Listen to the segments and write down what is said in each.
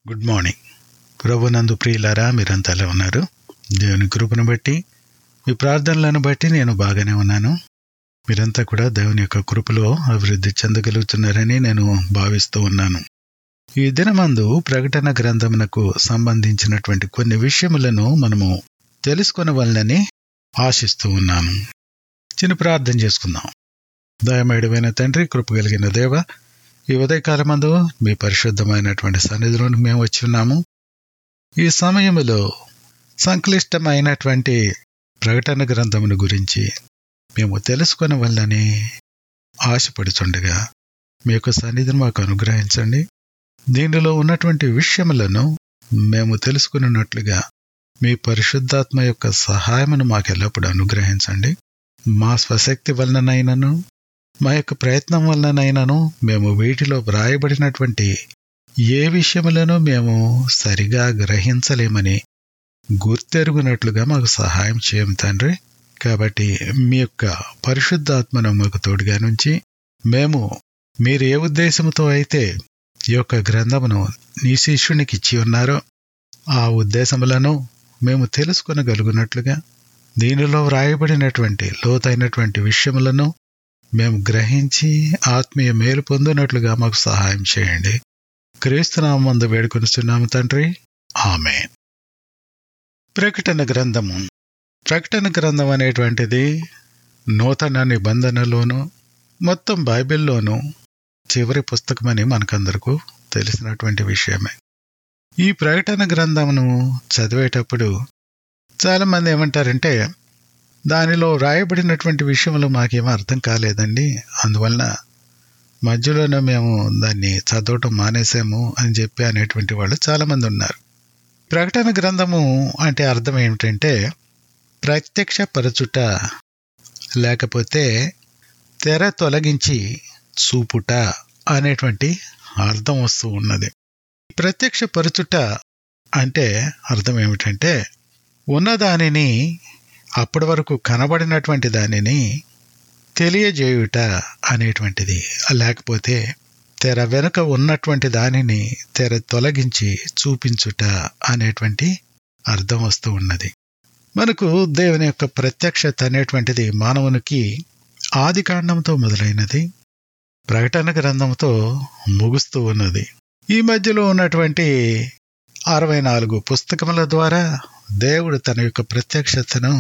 good morning ప్రభునందు ప్రియులారా మీరంతా ఎలా ఉన్నారు దేవుని కృపను బట్టి మీ ప్రార్థనలను బట్టి నేను బాగానే ఉన్నాను మీరంతా కూడా దేవుని యొక్క కృపలో అభివృద్ధి చెందగలుగుతున్నారని నేను భావిస్తూ ఉన్నాను ఈ దినమందు ప్రకటన గ్రంథమునకు సంబంధించినటువంటి కొన్ని విషయములను మనము తెలుసుకొనవలనని ఆశిస్తూ ఉన్నాను చిన్న ప్రార్థన చేసుకుందాం దయమేడమైన తండ్రి కృప కలిగిన దేవ ఈ ఉదయకాలమందు మీ పరిశుద్ధమైనటువంటి సన్నిధిలోనికి మేము వచ్చి ఉన్నాము ఈ సమయంలో సంక్లిష్టమైనటువంటి ప్రకటన గ్రంథమును గురించి మేము తెలుసుకుని వల్లని ఆశపడుచుండగా మీ యొక్క సన్నిధిని మాకు అనుగ్రహించండి దీనిలో ఉన్నటువంటి విషయములను మేము తెలుసుకున్నట్లుగా మీ పరిశుద్ధాత్మ యొక్క సహాయమును మాకు ఎల్లప్పుడూ అనుగ్రహించండి మా స్వశక్తి వలననైనను మా యొక్క ప్రయత్నం వలననైనాను మేము వీటిలో వ్రాయబడినటువంటి ఏ విషయములను మేము సరిగా గ్రహించలేమని గుర్తెరుగునట్లుగా మాకు సహాయం చేయం తండ్రి కాబట్టి మీ యొక్క పరిశుద్ధాత్మను మాకు తోడుగా నుంచి మేము మీరు ఏ ఉద్దేశంతో అయితే ఈ యొక్క గ్రంథమును నీ శిష్యునికి ఇచ్చి ఉన్నారో ఆ ఉద్దేశములను మేము తెలుసుకొనగలుగునట్లుగా దీనిలో వ్రాయబడినటువంటి లోతైనటువంటి విషయములను మేము గ్రహించి ఆత్మీయ మేలు పొందినట్లుగా మాకు సహాయం చేయండి క్రీస్తునామందు వేడుకొనిస్తున్నాము తండ్రి ఆమె ప్రకటన గ్రంథము ప్రకటన గ్రంథం అనేటువంటిది నూతన నిబంధనలోను మొత్తం బైబిల్లోనూ చివరి పుస్తకమని మనకందరకు తెలిసినటువంటి విషయమే ఈ ప్రకటన గ్రంథమును చదివేటప్పుడు చాలామంది ఏమంటారంటే దానిలో రాయబడినటువంటి విషయములు మాకేమో అర్థం కాలేదండి అందువలన మధ్యలోనే మేము దాన్ని చదవటం మానేసాము అని చెప్పి అనేటువంటి వాళ్ళు చాలామంది ఉన్నారు ప్రకటన గ్రంథము అంటే అర్థం ఏమిటంటే ప్రత్యక్ష పరచుట లేకపోతే తెర తొలగించి చూపుట అనేటువంటి అర్థం వస్తూ ఉన్నది ప్రత్యక్ష పరచుట అంటే అర్థం ఏమిటంటే ఉన్నదానిని అప్పటి వరకు కనబడినటువంటి దానిని తెలియజేయుట అనేటువంటిది లేకపోతే తెర వెనుక ఉన్నటువంటి దానిని తెర తొలగించి చూపించుట అనేటువంటి అర్థం వస్తూ ఉన్నది మనకు దేవుని యొక్క ప్రత్యక్షత అనేటువంటిది మానవునికి ఆది కాండంతో మొదలైనది ప్రకటన గ్రంథంతో ముగుస్తూ ఉన్నది ఈ మధ్యలో ఉన్నటువంటి అరవై నాలుగు పుస్తకముల ద్వారా దేవుడు తన యొక్క ప్రత్యక్షతను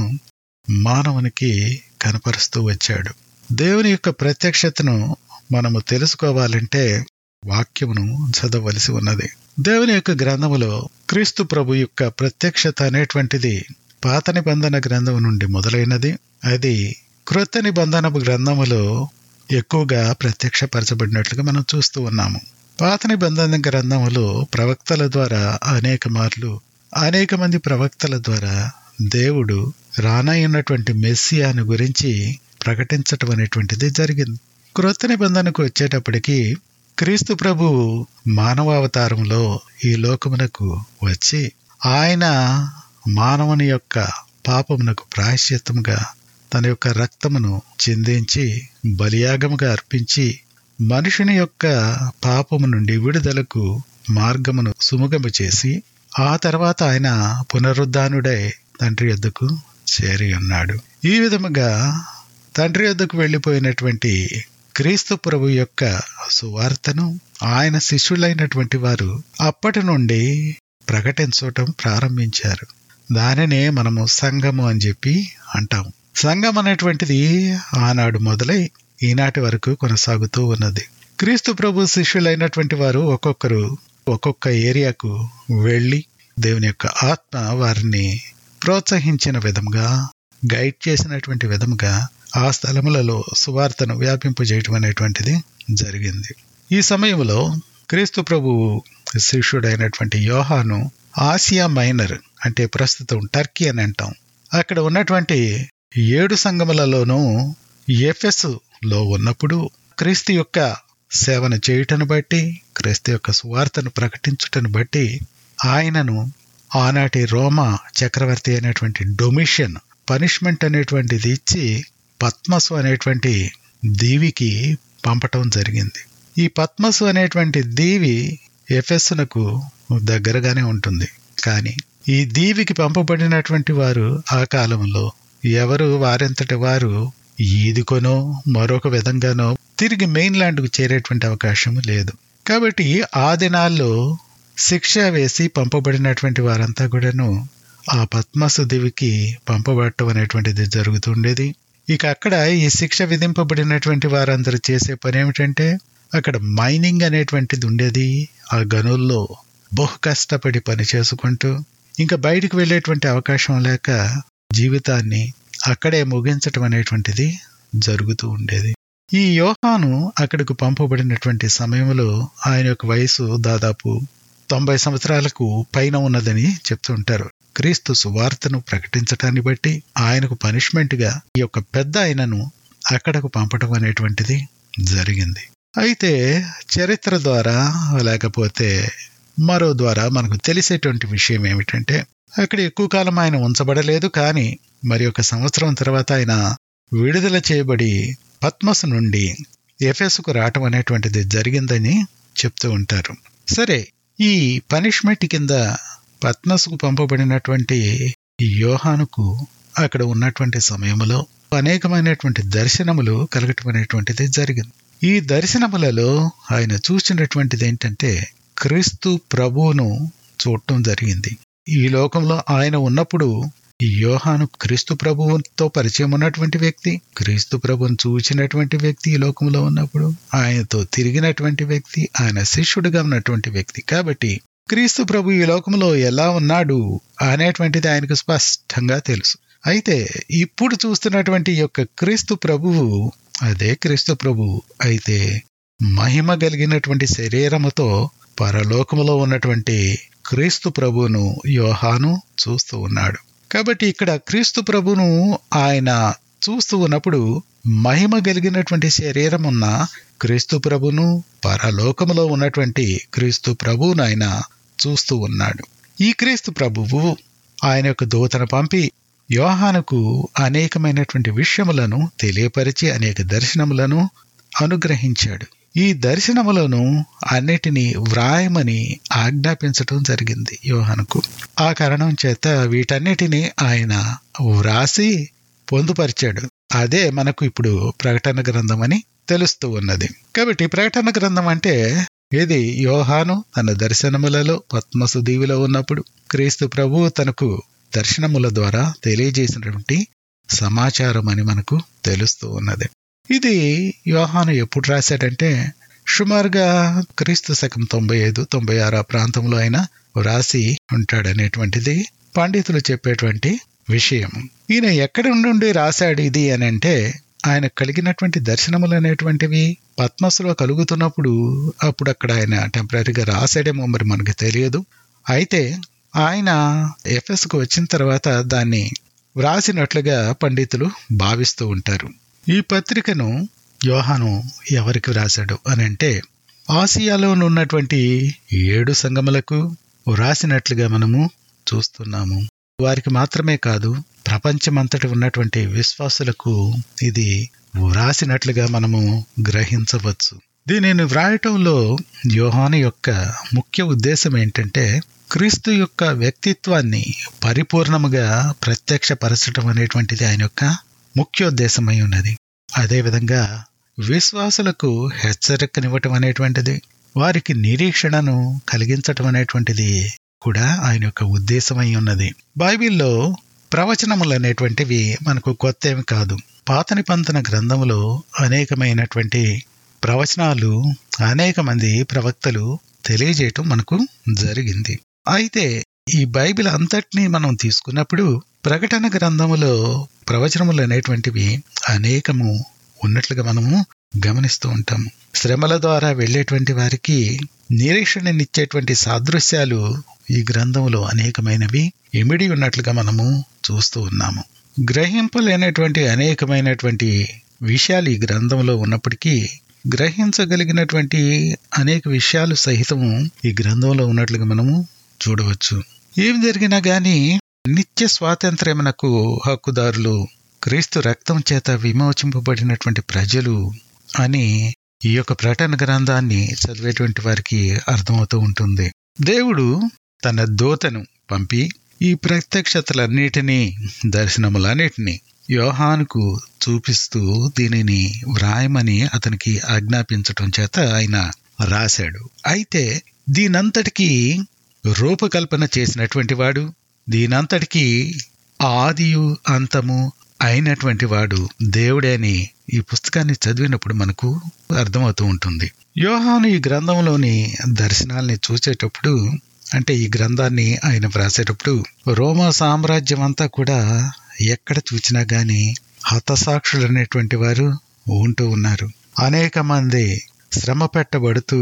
మానవునికి కనపరుస్తూ వచ్చాడు దేవుని యొక్క ప్రత్యక్షతను మనము తెలుసుకోవాలంటే వాక్యమును చదవలసి ఉన్నది దేవుని యొక్క గ్రంథములో క్రీస్తు ప్రభు యొక్క ప్రత్యక్షత అనేటువంటిది పాత నిబంధన గ్రంథం నుండి మొదలైనది అది క్రొత్త నిబంధన గ్రంథములో ఎక్కువగా ప్రత్యక్షపరచబడినట్లుగా మనం చూస్తూ ఉన్నాము పాత నిబంధన గ్రంథములో ప్రవక్తల ద్వారా అనేక మార్లు అనేక మంది ప్రవక్తల ద్వారా దేవుడు రానయ్యున్నటువంటి మెస్సియాను గురించి ప్రకటించటం అనేటువంటిది జరిగింది క్రొత్త నిబంధనకు వచ్చేటప్పటికి క్రీస్తు ప్రభు మానవావతారంలో ఈ లోకమునకు వచ్చి ఆయన మానవుని యొక్క పాపమునకు ప్రాయశ్చిత్తముగా తన యొక్క రక్తమును చిందించి బలియాగముగా అర్పించి మనుషుని యొక్క పాపము నుండి విడుదలకు మార్గమును సుముగము చేసి ఆ తర్వాత ఆయన పునరుద్ధానుడై తండ్రి యొద్దకు చేరి ఉన్నాడు ఈ విధముగా తండ్రి యొద్దకు వెళ్ళిపోయినటువంటి క్రీస్తు ప్రభు యొక్క సువార్తను ఆయన శిష్యులైనటువంటి వారు అప్పటి నుండి ప్రకటించటం ప్రారంభించారు దానినే మనము సంఘము అని చెప్పి అంటాం సంఘం అనేటువంటిది ఆనాడు మొదలై ఈనాటి వరకు కొనసాగుతూ ఉన్నది క్రీస్తు ప్రభు శిష్యులైనటువంటి వారు ఒక్కొక్కరు ఒక్కొక్క ఏరియాకు వెళ్ళి దేవుని యొక్క ఆత్మ వారిని ప్రోత్సహించిన విధంగా గైడ్ చేసినటువంటి విధముగా ఆ స్థలములలో సువార్తను వ్యాపింపజేయటం అనేటువంటిది జరిగింది ఈ సమయంలో క్రీస్తు ప్రభు శిష్యుడైనటువంటి యోహాను ఆసియా మైనర్ అంటే ప్రస్తుతం టర్కీ అని అంటాం అక్కడ ఉన్నటువంటి ఏడు సంఘములలోనూ ఎఫెస్ లో ఉన్నప్పుడు క్రీస్తు యొక్క సేవను చేయుటను బట్టి క్రీస్తు యొక్క సువార్తను ప్రకటించుటను బట్టి ఆయనను ఆనాటి రోమా చక్రవర్తి అయినటువంటి డొమిషన్ పనిష్మెంట్ అనేటువంటిది ఇచ్చి పద్మసు అనేటువంటి దీవికి పంపటం జరిగింది ఈ పద్మసు అనేటువంటి దీవి ఎఫెస్సునకు దగ్గరగానే ఉంటుంది కానీ ఈ దీవికి పంపబడినటువంటి వారు ఆ కాలంలో ఎవరు వారంతటి వారు ఈదుకొనో మరొక విధంగానో తిరిగి మెయిన్ ల్యాండ్కు చేరేటువంటి అవకాశం లేదు కాబట్టి ఆ దినాల్లో శిక్ష వేసి పంపబడినటువంటి వారంతా కూడాను ఆ పద్మసు దివికి పంపబడటం అనేటువంటిది జరుగుతుండేది ఇక అక్కడ ఈ శిక్ష విధింపబడినటువంటి వారందరూ చేసే పని ఏమిటంటే అక్కడ మైనింగ్ అనేటువంటిది ఉండేది ఆ గనుల్లో బహు కష్టపడి పని చేసుకుంటూ ఇంకా బయటికి వెళ్ళేటువంటి అవకాశం లేక జీవితాన్ని అక్కడే ముగించటం అనేటువంటిది జరుగుతూ ఉండేది ఈ యోహాను అక్కడికి పంపబడినటువంటి సమయంలో ఆయన యొక్క వయసు దాదాపు తొంభై సంవత్సరాలకు పైన ఉన్నదని చెప్తుంటారు క్రీస్తు సువార్తను ప్రకటించటాన్ని బట్టి ఆయనకు పనిష్మెంట్ గా ఈ యొక్క పెద్ద ఆయనను అక్కడకు పంపటం అనేటువంటిది జరిగింది అయితే చరిత్ర ద్వారా లేకపోతే మరో ద్వారా మనకు తెలిసేటువంటి విషయం ఏమిటంటే అక్కడ ఎక్కువ కాలం ఆయన ఉంచబడలేదు కానీ మరి ఒక సంవత్సరం తర్వాత ఆయన విడుదల చేయబడి పద్మస్ నుండి ఎఫెస్కు రావటం అనేటువంటిది జరిగిందని చెప్తూ ఉంటారు సరే ఈ పనిష్మెంట్ కింద పద్మస్కు పంపబడినటువంటి ఈ యోహానుకు అక్కడ ఉన్నటువంటి సమయంలో అనేకమైనటువంటి దర్శనములు కలగటం అనేటువంటిది జరిగింది ఈ దర్శనములలో ఆయన చూసినటువంటిది ఏంటంటే క్రీస్తు ప్రభువును చూడటం జరిగింది ఈ లోకంలో ఆయన ఉన్నప్పుడు ఈ యోహాను క్రీస్తు ప్రభువుతో పరిచయం ఉన్నటువంటి వ్యక్తి క్రీస్తు ప్రభువును చూచినటువంటి వ్యక్తి ఈ లోకంలో ఉన్నప్పుడు ఆయనతో తిరిగినటువంటి వ్యక్తి ఆయన శిష్యుడిగా ఉన్నటువంటి వ్యక్తి కాబట్టి క్రీస్తు ప్రభు ఈ లోకంలో ఎలా ఉన్నాడు అనేటువంటిది ఆయనకు స్పష్టంగా తెలుసు అయితే ఇప్పుడు చూస్తున్నటువంటి ఈ యొక్క క్రీస్తు ప్రభువు అదే క్రీస్తు ప్రభు అయితే మహిమ కలిగినటువంటి శరీరముతో పరలోకములో ఉన్నటువంటి క్రీస్తు ప్రభువును యోహాను చూస్తూ ఉన్నాడు కాబట్టి ఇక్కడ క్రీస్తు ప్రభును ఆయన చూస్తూ ఉన్నప్పుడు మహిమ కలిగినటువంటి శరీరం ఉన్న క్రీస్తు ప్రభును పరలోకములో ఉన్నటువంటి క్రీస్తు ప్రభువును ఆయన చూస్తూ ఉన్నాడు ఈ క్రీస్తు ప్రభువు ఆయన యొక్క దూతను పంపి యోహానుకు అనేకమైనటువంటి విషయములను తెలియపరిచి అనేక దర్శనములను అనుగ్రహించాడు ఈ దర్శనములను అన్నిటినీ వ్రాయమని ఆజ్ఞాపించటం జరిగింది యోహానుకు ఆ కారణం చేత వీటన్నిటినీ ఆయన వ్రాసి పొందుపరిచాడు అదే మనకు ఇప్పుడు ప్రకటన గ్రంథం అని తెలుస్తూ ఉన్నది కాబట్టి ప్రకటన గ్రంథం అంటే ఇది యోహాను తన దర్శనములలో పద్మసు దీవిలో ఉన్నప్పుడు క్రీస్తు ప్రభు తనకు దర్శనముల ద్వారా తెలియజేసినటువంటి సమాచారం అని మనకు తెలుస్తూ ఉన్నది ఇది యోహాను ఎప్పుడు రాశాడంటే సుమారుగా క్రీస్తు శకం తొంభై ఐదు తొంభై ఆరు ఆ ప్రాంతంలో ఆయన రాసి ఉంటాడనేటువంటిది పండితులు చెప్పేటువంటి విషయం ఈయన ఎక్కడి నుండి రాశాడు ఇది అని అంటే ఆయన కలిగినటువంటి దర్శనములు అనేటువంటివి పద్మస్లో కలుగుతున్నప్పుడు అప్పుడు అక్కడ ఆయన టెంపరీగా రాసాడేమో మరి మనకు తెలియదు అయితే ఆయన ఎఫ్ఎస్కు వచ్చిన తర్వాత దాన్ని వ్రాసినట్లుగా పండితులు భావిస్తూ ఉంటారు ఈ పత్రికను యోహాను ఎవరికి వ్రాశాడు అని అంటే ఆసియాలో ఉన్నటువంటి ఏడు సంగములకు వ్రాసినట్లుగా మనము చూస్తున్నాము వారికి మాత్రమే కాదు ప్రపంచమంతటి ఉన్నటువంటి విశ్వాసులకు ఇది వ్రాసినట్లుగా మనము గ్రహించవచ్చు దీనిని వ్రాయటంలో యోహాను యొక్క ముఖ్య ఉద్దేశం ఏంటంటే క్రీస్తు యొక్క వ్యక్తిత్వాన్ని పరిపూర్ణముగా ప్రత్యక్షపరచడం అనేటువంటిది ఆయన యొక్క ముఖ్యోద్దేశమై ఉన్నది అదేవిధంగా విశ్వాసులకు హెచ్చరికనివ్వటం అనేటువంటిది వారికి నిరీక్షణను కలిగించటం అనేటువంటిది కూడా ఆయన యొక్క ఉద్దేశమై ఉన్నది బైబిల్లో ప్రవచనములు అనేటువంటివి మనకు కొత్త ఏమి కాదు పాత నిబంధన గ్రంథములో అనేకమైనటువంటి ప్రవచనాలు అనేక మంది ప్రవక్తలు తెలియజేయటం మనకు జరిగింది అయితే ఈ బైబిల్ అంతటినీ మనం తీసుకున్నప్పుడు ప్రకటన గ్రంథములో ప్రవచనములు అనేటువంటివి అనేకము ఉన్నట్లుగా మనము గమనిస్తూ ఉంటాము శ్రమల ద్వారా వెళ్ళేటువంటి వారికి నిరీక్షణనిచ్చేటువంటి సాదృశ్యాలు ఈ గ్రంథంలో అనేకమైనవి ఇమిడి ఉన్నట్లుగా మనము చూస్తూ ఉన్నాము గ్రహింపలేనటువంటి అనేకమైనటువంటి విషయాలు ఈ గ్రంథంలో ఉన్నప్పటికీ గ్రహించగలిగినటువంటి అనేక విషయాలు సహితము ఈ గ్రంథంలో ఉన్నట్లుగా మనము చూడవచ్చు ఏం జరిగినా గాని నిత్య స్వాతంత్ర్యమునకు హక్కుదారులు క్రీస్తు రక్తం చేత విమోచింపబడినటువంటి ప్రజలు అని ఈ యొక్క ప్రకటన గ్రంథాన్ని చదివేటువంటి వారికి అర్థమవుతూ ఉంటుంది దేవుడు తన దూతను పంపి ఈ ప్రత్యక్షతలన్నిటినీ దర్శనములన్నిటినీ యోహానుకు చూపిస్తూ దీనిని వ్రాయమని అతనికి ఆజ్ఞాపించటం చేత ఆయన రాశాడు అయితే దీనంతటికీ రూపకల్పన చేసినటువంటి వాడు దీనంతటికీ ఆదియు అంతము అయినటువంటి వాడు దేవుడే అని ఈ పుస్తకాన్ని చదివినప్పుడు మనకు అర్థమవుతూ ఉంటుంది యోహాను ఈ గ్రంథంలోని దర్శనాల్ని చూసేటప్పుడు అంటే ఈ గ్రంథాన్ని ఆయన వ్రాసేటప్పుడు రోమా సామ్రాజ్యం అంతా కూడా ఎక్కడ చూసినా గాని హతసాక్షులు అనేటువంటి వారు ఉంటూ ఉన్నారు అనేక మంది శ్రమ పెట్టబడుతూ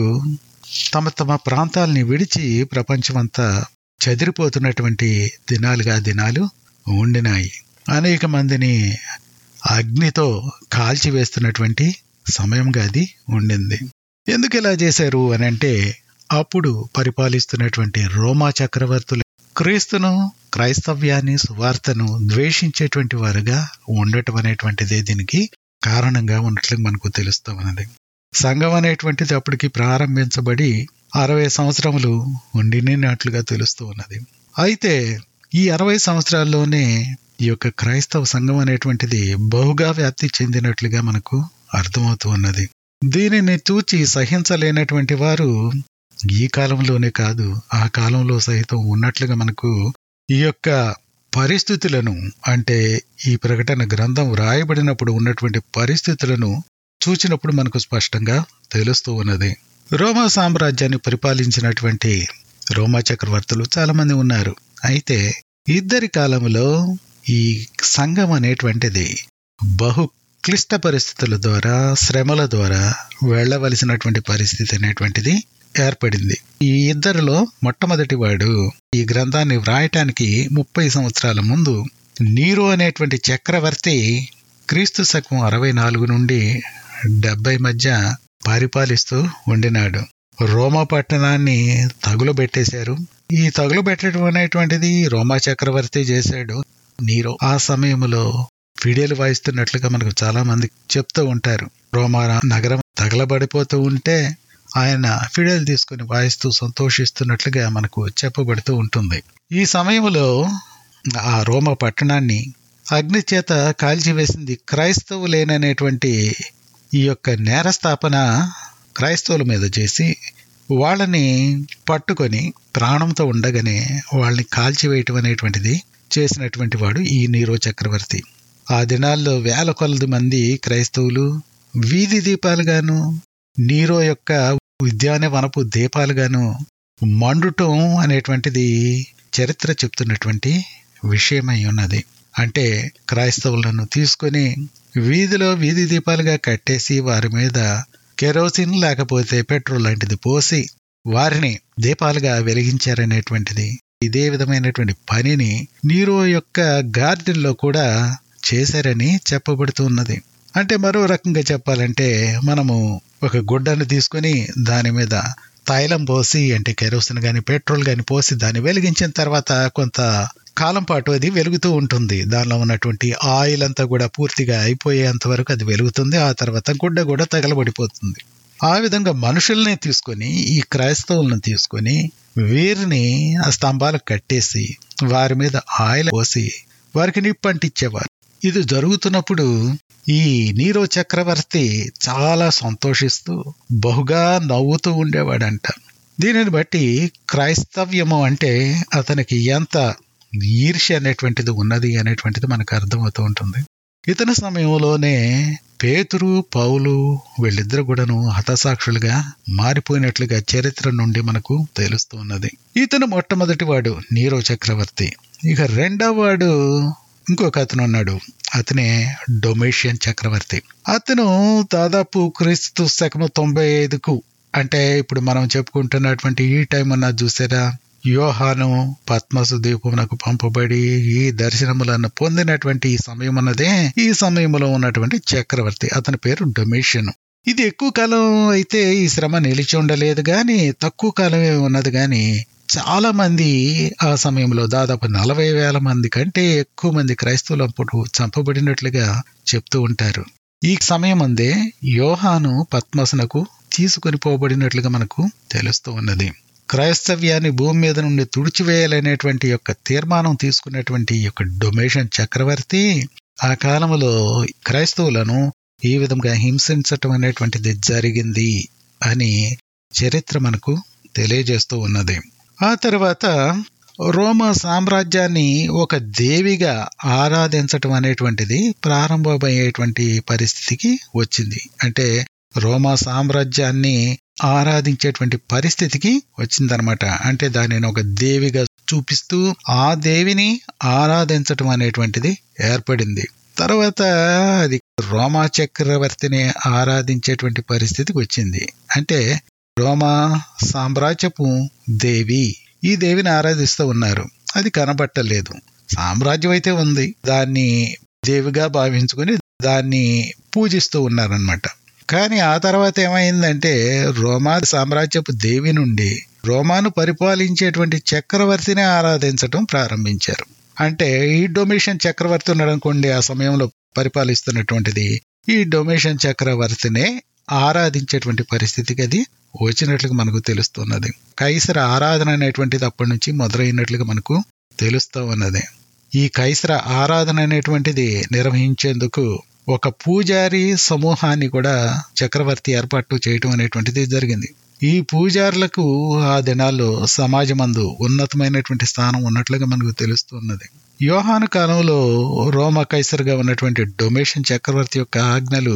తమ తమ ప్రాంతాలని విడిచి ప్రపంచమంతా చెదిరిపోతున్నటువంటి దినాలుగా దినాలు ఉండినాయి అనేక మందిని అగ్నితో కాల్చివేస్తున్నటువంటి సమయంగా అది ఉండింది ఎందుకు ఇలా చేశారు అని అంటే అప్పుడు పరిపాలిస్తున్నటువంటి రోమా చక్రవర్తులు క్రీస్తును క్రైస్తవ్యాన్ని సువార్తను ద్వేషించేటువంటి వారుగా ఉండటం అనేటువంటిదే దీనికి కారణంగా ఉన్నట్లు మనకు తెలుస్తూ ఉన్నది సంఘం అనేటువంటిది అప్పటికి ప్రారంభించబడి అరవై సంవత్సరములు ఉండినట్లుగా తెలుస్తూ ఉన్నది అయితే ఈ అరవై సంవత్సరాల్లోనే ఈ యొక్క క్రైస్తవ సంఘం అనేటువంటిది బహుగా వ్యాప్తి చెందినట్లుగా మనకు అర్థమవుతూ ఉన్నది దీనిని చూచి సహించలేనటువంటి వారు ఈ కాలంలోనే కాదు ఆ కాలంలో సహితం ఉన్నట్లుగా మనకు ఈ యొక్క పరిస్థితులను అంటే ఈ ప్రకటన గ్రంథం వ్రాయబడినప్పుడు ఉన్నటువంటి పరిస్థితులను చూచినప్పుడు మనకు స్పష్టంగా తెలుస్తూ ఉన్నది రోమా సామ్రాజ్యాన్ని పరిపాలించినటువంటి రోమా చక్రవర్తులు చాలా మంది ఉన్నారు అయితే ఇద్దరి కాలంలో ఈ సంఘం అనేటువంటిది బహు క్లిష్ట పరిస్థితుల ద్వారా శ్రమల ద్వారా వెళ్ళవలసినటువంటి పరిస్థితి అనేటువంటిది ఏర్పడింది ఈ ఇద్దరిలో మొట్టమొదటి వాడు ఈ గ్రంథాన్ని వ్రాయటానికి ముప్పై సంవత్సరాల ముందు నీరు అనేటువంటి చక్రవర్తి క్రీస్తు శకం అరవై నాలుగు నుండి డెబ్బై మధ్య పరిపాలిస్తూ ఉండినాడు రోమా పట్టణాన్ని తగులబెట్టేశారు ఈ తగులబెట్టడం అనేటువంటిది రోమా చక్రవర్తి చేశాడు నీరో ఆ సమయంలో ఫిడేలు వాయిస్తున్నట్లుగా మనకు చాలా మంది చెప్తూ ఉంటారు రోమా నగరం తగలబడిపోతూ ఉంటే ఆయన ఫిడేలు తీసుకుని వాయిస్తూ సంతోషిస్తున్నట్లుగా మనకు చెప్పబడుతూ ఉంటుంది ఈ సమయంలో ఆ రోమ పట్టణాన్ని అగ్ని చేత కాల్చివేసింది క్రైస్తవులేననేటువంటి ఈ యొక్క నేరస్థాపన క్రైస్తవుల మీద చేసి వాళ్ళని పట్టుకొని ప్రాణంతో ఉండగానే వాళ్ళని కాల్చివేయటం అనేటువంటిది చేసినటువంటి వాడు ఈ నీరో చక్రవర్తి ఆ దినాల్లో వేల కొలది మంది క్రైస్తవులు వీధి దీపాలుగాను నీరో యొక్క ఉద్యానవనపు దీపాలుగాను మండుటం అనేటువంటిది చరిత్ర చెప్తున్నటువంటి విషయమై ఉన్నది అంటే క్రైస్తవులను తీసుకొని వీధిలో వీధి దీపాలుగా కట్టేసి వారి మీద కెరోసిన్ లేకపోతే పెట్రోల్ లాంటిది పోసి వారిని దీపాలుగా వెలిగించారనేటువంటిది ఇదే విధమైనటువంటి పనిని నీరో యొక్క గార్డెన్లో కూడా చేశారని చెప్పబడుతూ ఉన్నది అంటే మరో రకంగా చెప్పాలంటే మనము ఒక గుడ్డను తీసుకొని దాని మీద తైలం పోసి అంటే కెరోసిన్ గాని పెట్రోల్ గాని పోసి దాన్ని వెలిగించిన తర్వాత కొంత కాలం పాటు అది వెలుగుతూ ఉంటుంది దానిలో ఉన్నటువంటి ఆయిల్ అంతా కూడా పూర్తిగా అయిపోయేంత వరకు అది వెలుగుతుంది ఆ తర్వాత గుడ్డ కూడా తగలబడిపోతుంది ఆ విధంగా మనుషుల్ని తీసుకొని ఈ క్రైస్తవులను తీసుకొని వీరిని ఆ స్తంభాలకు కట్టేసి వారి మీద ఆయిల్ పోసి వారికి నిప్పంటిచ్చేవారు ఇది జరుగుతున్నప్పుడు ఈ నీరో చక్రవర్తి చాలా సంతోషిస్తూ బహుగా నవ్వుతూ ఉండేవాడంట దీనిని బట్టి క్రైస్తవ్యము అంటే అతనికి ఎంత ఈర్ష్య అనేటువంటిది ఉన్నది అనేటువంటిది మనకు అర్థమవుతూ ఉంటుంది ఇతని సమయంలోనే పేతురు పౌలు వీళ్ళిద్దరు కూడాను హతసాక్షులుగా మారిపోయినట్లుగా చరిత్ర నుండి మనకు తెలుస్తూ ఉన్నది ఇతను మొట్టమొదటి వాడు నీరో చక్రవర్తి ఇక రెండవ వాడు ఇంకొక అతను ఉన్నాడు అతనే డొమేషియన్ చక్రవర్తి అతను దాదాపు క్రీస్తు శకము తొంభై ఐదుకు అంటే ఇప్పుడు మనం చెప్పుకుంటున్నటువంటి ఈ టైం అన్నది చూసారా యోహాను పద్మసు దీపమునకు పంపబడి ఈ దర్శనములను పొందినటువంటి ఈ సమయం అన్నదే ఈ సమయంలో ఉన్నటువంటి చక్రవర్తి అతని పేరు డొమేషియన్ ఇది ఎక్కువ కాలం అయితే ఈ శ్రమ నిలిచి ఉండలేదు గాని తక్కువ కాలమే ఉన్నది గాని చాలా మంది ఆ సమయంలో దాదాపు నలభై వేల మంది కంటే ఎక్కువ మంది క్రైస్తవులు అప్పుడు చంపబడినట్లుగా చెప్తూ ఉంటారు ఈ సమయం అందే యోహాను పద్మసునకు తీసుకొని పోబడినట్లుగా మనకు తెలుస్తూ ఉన్నది క్రైస్తవ్యాన్ని భూమి మీద నుండి తుడిచివేయాలనేటువంటి యొక్క తీర్మానం తీసుకున్నటువంటి ఈ యొక్క డొమేషన్ చక్రవర్తి ఆ కాలంలో క్రైస్తవులను ఈ విధంగా హింసించటం అనేటువంటిది జరిగింది అని చరిత్ర మనకు తెలియజేస్తూ ఉన్నది ఆ తర్వాత రోమా సామ్రాజ్యాన్ని ఒక దేవిగా ఆరాధించటం అనేటువంటిది ప్రారంభమయ్యేటువంటి పరిస్థితికి వచ్చింది అంటే రోమా సామ్రాజ్యాన్ని ఆరాధించేటువంటి పరిస్థితికి వచ్చిందనమాట అంటే దానిని ఒక దేవిగా చూపిస్తూ ఆ దేవిని ఆరాధించటం అనేటువంటిది ఏర్పడింది తర్వాత అది రోమా చక్రవర్తిని ఆరాధించేటువంటి పరిస్థితికి వచ్చింది అంటే రోమా సామ్రాజ్యపు దేవి ఈ దేవిని ఆరాధిస్తూ ఉన్నారు అది కనబట్టలేదు సామ్రాజ్యం అయితే ఉంది దాన్ని దేవిగా భావించుకుని దాన్ని పూజిస్తూ ఉన్నారనమాట కానీ ఆ తర్వాత ఏమైందంటే రోమా సామ్రాజ్యపు దేవి నుండి రోమాను పరిపాలించేటువంటి చక్రవర్తిని ఆరాధించటం ప్రారంభించారు అంటే ఈ డొమిషన్ చక్రవర్తి ఉన్నాడు అనుకోండి ఆ సమయంలో పరిపాలిస్తున్నటువంటిది ఈ డొమిషన్ చక్రవర్తినే ఆరాధించేటువంటి పరిస్థితికి అది వచ్చినట్లుగా మనకు తెలుస్తున్నది కైసర ఆరాధన అనేటువంటిది అప్పటి నుంచి మొదలైనట్లుగా మనకు తెలుస్తూ ఉన్నది ఈ కైసర ఆరాధన అనేటువంటిది నిర్వహించేందుకు ఒక పూజారి సమూహాన్ని కూడా చక్రవర్తి ఏర్పాటు చేయటం అనేటువంటిది జరిగింది ఈ పూజారులకు ఆ దినాల్లో సమాజమందు ఉన్నతమైనటువంటి స్థానం ఉన్నట్లుగా మనకు తెలుస్తున్నది యోహాను కాలంలో రోమ కైసర్గా ఉన్నటువంటి డొమేషన్ చక్రవర్తి యొక్క ఆజ్ఞలు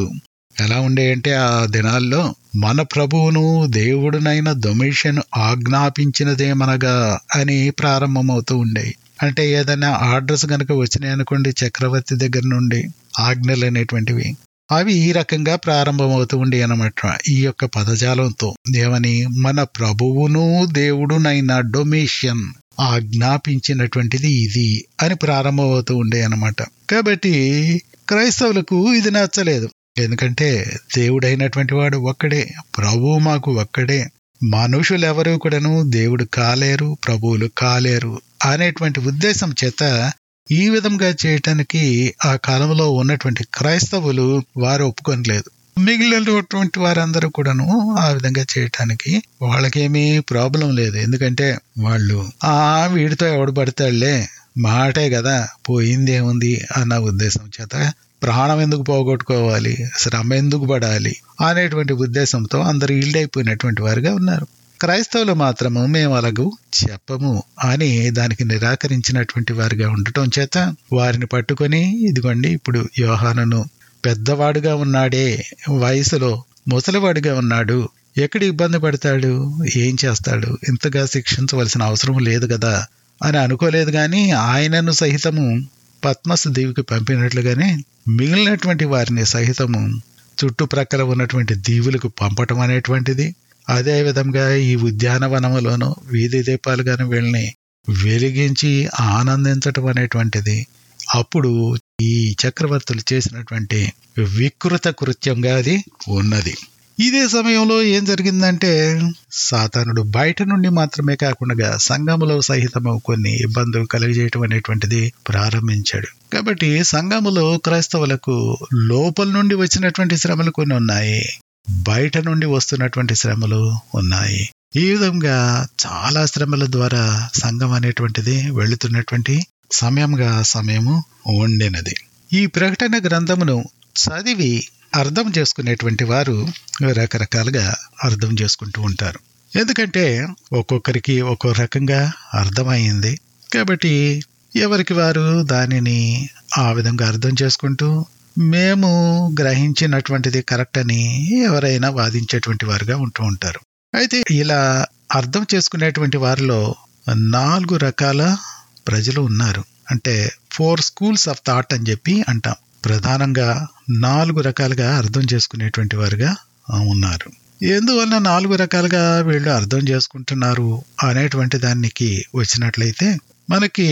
ఎలా ఉండేయంటే ఆ దినాల్లో మన ప్రభువును దేవుడునైన డొమేషన్ ఆజ్ఞాపించినదేమనగా అని ప్రారంభమవుతూ ఉండేవి అంటే ఏదైనా ఆర్డర్స్ గనక వచ్చినాయి అనుకోండి చక్రవర్తి దగ్గర నుండి ఆజ్ఞలు అనేటువంటివి అవి ఈ రకంగా ప్రారంభమవుతూ ఉండే అనమాట ఈ యొక్క పదజాలంతో ఏమని మన ప్రభువును దేవుడునైన డొమేషన్ ఆజ్ఞాపించినటువంటిది ఇది అని ప్రారంభమవుతూ ఉండే అనమాట కాబట్టి క్రైస్తవులకు ఇది నచ్చలేదు ఎందుకంటే దేవుడైనటువంటి వాడు ఒక్కడే ప్రభువు మాకు ఒక్కడే మనుషులు ఎవరు కూడాను దేవుడు కాలేరు ప్రభువులు కాలేరు అనేటువంటి ఉద్దేశం చేత ఈ విధంగా చేయటానికి ఆ కాలంలో ఉన్నటువంటి క్రైస్తవులు వారు ఒప్పుకొనలేదు మిగిలినటువంటి వారందరూ కూడాను ఆ విధంగా చేయటానికి వాళ్ళకేమీ ప్రాబ్లం లేదు ఎందుకంటే వాళ్ళు ఆ వీడితో ఎవడు పడతాడులే మాటే కదా పోయిందేముంది అన్న ఉద్దేశం చేత ప్రాణం ఎందుకు పోగొట్టుకోవాలి శ్రమ ఎందుకు పడాలి అనేటువంటి ఉద్దేశంతో అందరూ ఈల్డైపోయినటువంటి వారుగా ఉన్నారు క్రైస్తవులు మాత్రము మేము అలాగూ చెప్పము అని దానికి నిరాకరించినటువంటి వారిగా ఉండటం చేత వారిని పట్టుకొని ఇదిగోండి ఇప్పుడు యోహానను పెద్దవాడుగా ఉన్నాడే వయసులో ముసలివాడిగా ఉన్నాడు ఎక్కడ ఇబ్బంది పడతాడు ఏం చేస్తాడు ఇంతగా శిక్షించవలసిన అవసరం లేదు కదా అని అనుకోలేదు కానీ ఆయనను సహితము పద్మస్ దీవికి పంపినట్లుగానే మిగిలినటువంటి వారిని సహితము చుట్టుప్రక్కల ఉన్నటువంటి దీవులకు పంపటం అనేటువంటిది అదే విధంగా ఈ ఉద్యానవనములోను వీధి దీపాలుగాను వీళ్ళని వెలిగించి ఆనందించటం అనేటువంటిది అప్పుడు ఈ చక్రవర్తులు చేసినటువంటి వికృత కృత్యంగా అది ఉన్నది ఇదే సమయంలో ఏం జరిగిందంటే సాతానుడు బయట నుండి మాత్రమే కాకుండా సంఘములో సహితము కొన్ని ఇబ్బందులు కలిగజేయటం అనేటువంటిది ప్రారంభించాడు కాబట్టి సంఘములో క్రైస్తవులకు లోపల నుండి వచ్చినటువంటి శ్రమలు కొన్ని ఉన్నాయి బయట నుండి వస్తున్నటువంటి శ్రమలు ఉన్నాయి ఈ విధంగా చాలా శ్రమల ద్వారా సంఘం అనేటువంటిది వెళుతున్నటువంటి సమయంగా సమయము ఉండినది ఈ ప్రకటన గ్రంథమును చదివి అర్థం చేసుకునేటువంటి వారు రకరకాలుగా అర్థం చేసుకుంటూ ఉంటారు ఎందుకంటే ఒక్కొక్కరికి ఒక్కో రకంగా అర్థమైంది కాబట్టి ఎవరికి వారు దానిని ఆ విధంగా అర్థం చేసుకుంటూ మేము గ్రహించినటువంటిది కరెక్ట్ అని ఎవరైనా వాదించేటువంటి వారుగా ఉంటూ ఉంటారు అయితే ఇలా అర్థం చేసుకునేటువంటి వారిలో నాలుగు రకాల ప్రజలు ఉన్నారు అంటే ఫోర్ స్కూల్స్ ఆఫ్ థాట్ అని చెప్పి అంటాం ప్రధానంగా నాలుగు రకాలుగా అర్థం చేసుకునేటువంటి వారుగా ఉన్నారు ఎందువల్ల నాలుగు రకాలుగా వీళ్ళు అర్థం చేసుకుంటున్నారు అనేటువంటి దానికి వచ్చినట్లయితే మనకి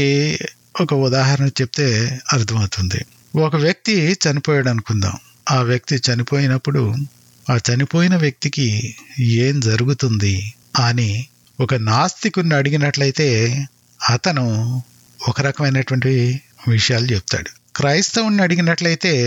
ఒక ఉదాహరణ చెప్తే అర్థమవుతుంది ఒక వ్యక్తి చనిపోయాడు అనుకుందాం ఆ వ్యక్తి చనిపోయినప్పుడు ఆ చనిపోయిన వ్యక్తికి ఏం జరుగుతుంది అని ఒక నాస్తికుని అడిగినట్లయితే అతను ఒక రకమైనటువంటి విషయాలు చెప్తాడు క్రైస్తవుని అడిగినట్లయితే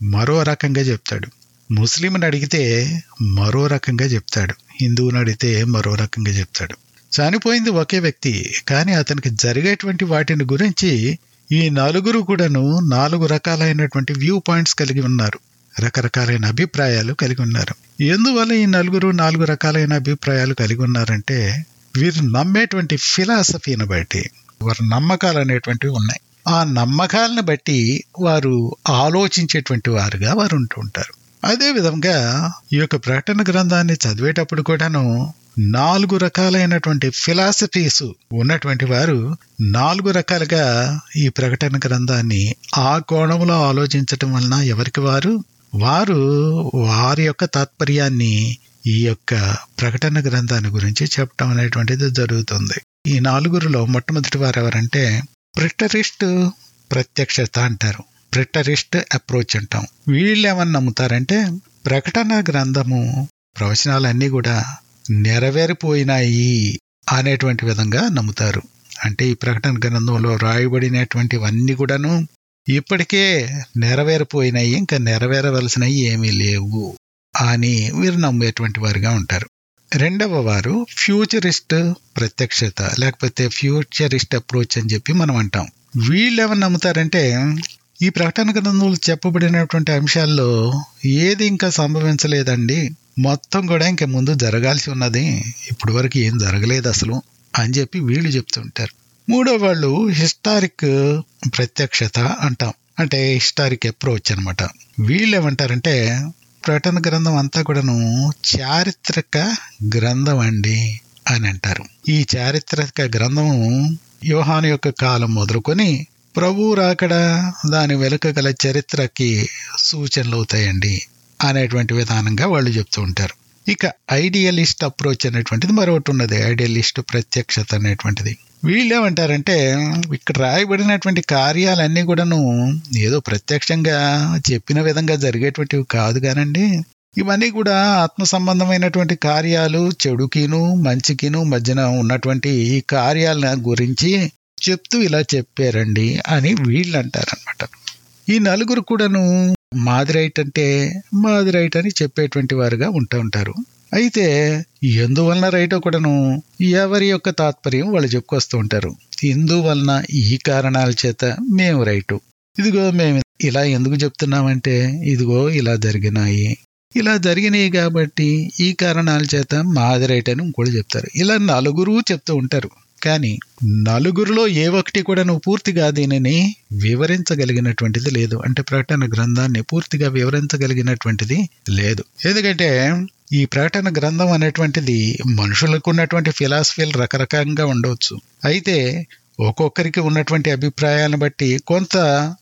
మరో రకంగా చెప్తాడు ముస్లింని అడిగితే మరో రకంగా చెప్తాడు హిందువుని అడిగితే మరో రకంగా చెప్తాడు చనిపోయింది ఒకే వ్యక్తి కానీ అతనికి జరిగేటువంటి వాటిని గురించి ఈ నలుగురు కూడాను నాలుగు రకాలైనటువంటి వ్యూ పాయింట్స్ కలిగి ఉన్నారు రకరకాలైన అభిప్రాయాలు కలిగి ఉన్నారు ఎందువల్ల ఈ నలుగురు నాలుగు రకాలైన అభిప్రాయాలు కలిగి ఉన్నారంటే వీరు నమ్మేటువంటి ఫిలాసఫీని బట్టి వారి నమ్మకాలు అనేటువంటివి ఉన్నాయి ఆ నమ్మకాలను బట్టి వారు ఆలోచించేటువంటి వారుగా వారు ఉంటూ ఉంటారు అదే విధంగా ఈ యొక్క ప్రకటన గ్రంథాన్ని చదివేటప్పుడు కూడాను నాలుగు రకాలైనటువంటి ఫిలాసఫీస్ ఉన్నటువంటి వారు నాలుగు రకాలుగా ఈ ప్రకటన గ్రంథాన్ని ఆ కోణంలో ఆలోచించటం వలన ఎవరికి వారు వారు వారి యొక్క తాత్పర్యాన్ని ఈ యొక్క ప్రకటన గ్రంథాన్ని గురించి చెప్పడం అనేటువంటిది జరుగుతుంది ఈ నాలుగురులో మొట్టమొదటి వారు ఎవరంటే ప్రిటరిస్ట్ ప్రత్యక్షత అంటారు ప్రిటరిస్ట్ అప్రోచ్ అంటాం వీళ్ళు ఏమని నమ్ముతారంటే ప్రకటన గ్రంథము ప్రవచనాలన్నీ కూడా నెరవేరిపోయినాయి అనేటువంటి విధంగా నమ్ముతారు అంటే ఈ ప్రకటన గ్రంథంలో రాయబడినటువంటివన్నీ కూడాను ఇప్పటికే నెరవేరిపోయినాయి ఇంకా నెరవేరవలసినవి ఏమీ లేవు అని వీరు నమ్మేటువంటి వారుగా ఉంటారు రెండవ వారు ఫ్యూచరిస్ట్ ప్రత్యక్షత లేకపోతే ఫ్యూచరిస్ట్ అప్రోచ్ అని చెప్పి మనం అంటాం వీళ్ళు ఏమని నమ్ముతారంటే ఈ ప్రకటన గ్రంథంలో చెప్పబడినటువంటి అంశాల్లో ఏది ఇంకా సంభవించలేదండి మొత్తం కూడా ఇంకా ముందు జరగాల్సి ఉన్నది ఇప్పటి వరకు ఏం జరగలేదు అసలు అని చెప్పి వీళ్ళు చెప్తుంటారు మూడో వాళ్ళు హిస్టారిక్ ప్రత్యక్షత అంటాం అంటే హిస్టారిక్ అప్రోచ్ అనమాట వీళ్ళు ఏమంటారంటే ప్రకటన గ్రంథం అంతా కూడాను చారిత్రక గ్రంథం అండి అని అంటారు ఈ చారిత్రక గ్రంథము యోహాను యొక్క కాలం మొదలుకొని ప్రభు రాకడ దాని వెనుక గల చరిత్రకి సూచనలు అవుతాయండి అనేటువంటి విధానంగా వాళ్ళు చెప్తూ ఉంటారు ఇక ఐడియలిస్ట్ అప్రోచ్ అనేటువంటిది మరొకటి ఉన్నది ఐడియలిస్ట్ ప్రత్యక్షత అనేటువంటిది వీళ్ళు ఏమంటారంటే ఇక్కడ రాయబడినటువంటి కార్యాలన్నీ కూడాను ఏదో ప్రత్యక్షంగా చెప్పిన విధంగా జరిగేటువంటివి కాదు కానండి ఇవన్నీ కూడా ఆత్మ సంబంధమైనటువంటి కార్యాలు చెడుకిను మంచికిను మధ్యన ఉన్నటువంటి ఈ కార్యాల గురించి చెప్తూ ఇలా చెప్పారండి అని వీళ్ళు అంటారనమాట ఈ నలుగురు కూడాను మాది రైట్ అంటే మాది రైట్ అని చెప్పేటువంటి వారుగా ఉంటూ ఉంటారు అయితే ఎందువలన రైటో కూడాను ఎవరి యొక్క తాత్పర్యం వాళ్ళు చెప్పుకొస్తూ ఉంటారు ఎందువలన ఈ కారణాల చేత మేము రైటు ఇదిగో మేము ఇలా ఎందుకు చెప్తున్నామంటే ఇదిగో ఇలా జరిగినాయి ఇలా జరిగినాయి కాబట్టి ఈ కారణాల చేత మాది రైట్ అని ఇంకోటి చెప్తారు ఇలా నలుగురు చెప్తూ ఉంటారు కానీ నలుగురిలో ఏ ఒక్కటి కూడా నువ్వు పూర్తిగా దీనిని వివరించగలిగినటువంటిది లేదు అంటే ప్రకటన గ్రంథాన్ని పూర్తిగా వివరించగలిగినటువంటిది లేదు ఎందుకంటే ఈ ప్రకటన గ్రంథం అనేటువంటిది మనుషులకు ఉన్నటువంటి ఫిలాసఫీలు రకరకంగా ఉండవచ్చు అయితే ఒక్కొక్కరికి ఉన్నటువంటి అభిప్రాయాలను బట్టి కొంత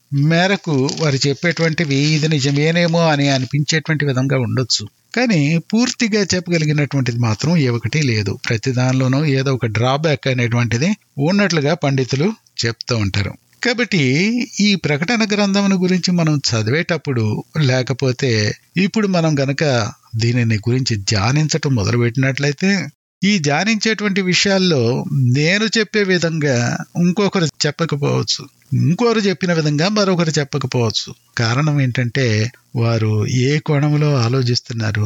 మేరకు వారు చెప్పేటువంటివి ఇది నిజమేనేమో అని అనిపించేటువంటి విధంగా ఉండొచ్చు కానీ పూర్తిగా చెప్పగలిగినటువంటిది మాత్రం ఏ ఒకటి లేదు ప్రతి దానిలోనూ ఏదో ఒక డ్రాబ్యాక్ అనేటువంటిది ఉన్నట్లుగా పండితులు చెప్తూ ఉంటారు కాబట్టి ఈ ప్రకటన గ్రంథం గురించి మనం చదివేటప్పుడు లేకపోతే ఇప్పుడు మనం గనక దీనిని గురించి ధ్యానించటం మొదలుపెట్టినట్లయితే ఈ ధ్యానించేటువంటి విషయాల్లో నేను చెప్పే విధంగా ఇంకొకరు చెప్పకపోవచ్చు ఇంకొకరు చెప్పిన విధంగా మరొకరు చెప్పకపోవచ్చు కారణం ఏంటంటే వారు ఏ కోణంలో ఆలోచిస్తున్నారు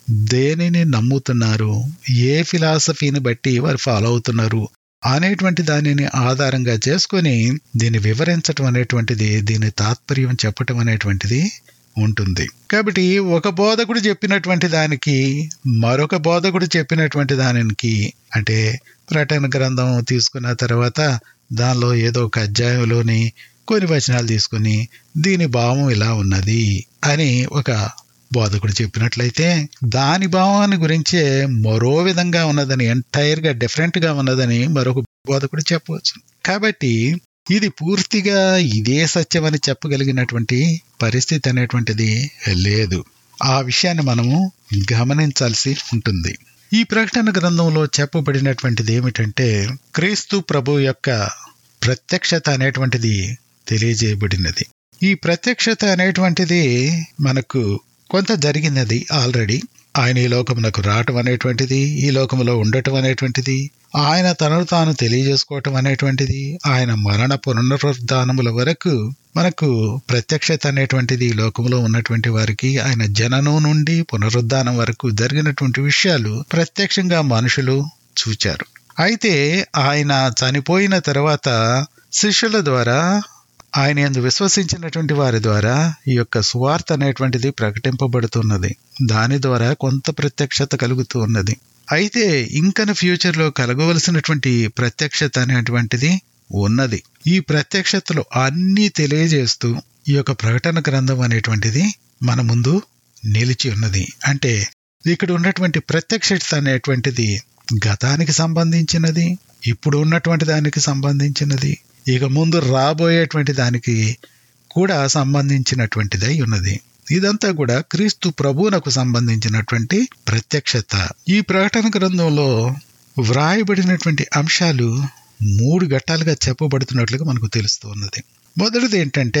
దేనిని నమ్ముతున్నారు ఏ ఫిలాసఫీని బట్టి వారు ఫాలో అవుతున్నారు అనేటువంటి దానిని ఆధారంగా చేసుకొని దీన్ని వివరించటం అనేటువంటిది దీని తాత్పర్యం చెప్పటం అనేటువంటిది ఉంటుంది కాబట్టి ఒక బోధకుడు చెప్పినటువంటి దానికి మరొక బోధకుడు చెప్పినటువంటి దానికి అంటే ప్రకటన గ్రంథం తీసుకున్న తర్వాత దానిలో ఏదో ఒక అధ్యాయంలోని కొన్ని వచనాలు తీసుకుని దీని భావం ఇలా ఉన్నది అని ఒక బోధకుడు చెప్పినట్లయితే దాని భావాన్ని గురించే మరో విధంగా ఉన్నదని ఎంటైర్ గా డిఫరెంట్ గా ఉన్నదని మరొక బోధకుడు చెప్పవచ్చు కాబట్టి ఇది పూర్తిగా ఇదే సత్యం అని చెప్పగలిగినటువంటి పరిస్థితి అనేటువంటిది లేదు ఆ విషయాన్ని మనము గమనించాల్సి ఉంటుంది ఈ ప్రకటన గ్రంథంలో చెప్పబడినటువంటిది ఏమిటంటే క్రీస్తు ప్రభు యొక్క ప్రత్యక్షత అనేటువంటిది తెలియజేయబడినది ఈ ప్రత్యక్షత అనేటువంటిది మనకు కొంత జరిగినది ఆల్రెడీ ఆయన ఈ లోకమునకు రావటం అనేటువంటిది ఈ లోకములో ఉండటం అనేటువంటిది ఆయన తనను తాను తెలియజేసుకోవటం అనేటువంటిది ఆయన మరణ పునరుద్ధానముల వరకు మనకు ప్రత్యక్షత అనేటువంటిది ఈ లోకంలో ఉన్నటువంటి వారికి ఆయన జననం నుండి పునరుద్ధానం వరకు జరిగినటువంటి విషయాలు ప్రత్యక్షంగా మనుషులు చూచారు అయితే ఆయన చనిపోయిన తర్వాత శిష్యుల ద్వారా ఆయన ఎందు విశ్వసించినటువంటి వారి ద్వారా ఈ యొక్క సువార్త అనేటువంటిది ప్రకటింపబడుతున్నది దాని ద్వారా కొంత ప్రత్యక్షత కలుగుతూ ఉన్నది అయితే ఇంకన ఫ్యూచర్లో కలగవలసినటువంటి ప్రత్యక్షత అనేటువంటిది ఉన్నది ఈ ప్రత్యక్షతలు అన్నీ తెలియజేస్తూ ఈ యొక్క ప్రకటన గ్రంథం అనేటువంటిది మన ముందు నిలిచి ఉన్నది అంటే ఇక్కడ ఉన్నటువంటి ప్రత్యక్షత అనేటువంటిది గతానికి సంబంధించినది ఇప్పుడు ఉన్నటువంటి దానికి సంబంధించినది ఇక ముందు రాబోయేటువంటి దానికి కూడా సంబంధించినటువంటిదై ఉన్నది ఇదంతా కూడా క్రీస్తు ప్రభువునకు సంబంధించినటువంటి ప్రత్యక్షత ఈ ప్రకటన గ్రంథంలో వ్రాయబడినటువంటి అంశాలు మూడు ఘట్టాలుగా చెప్పబడుతున్నట్లుగా మనకు తెలుస్తూ ఉన్నది మొదటిది ఏంటంటే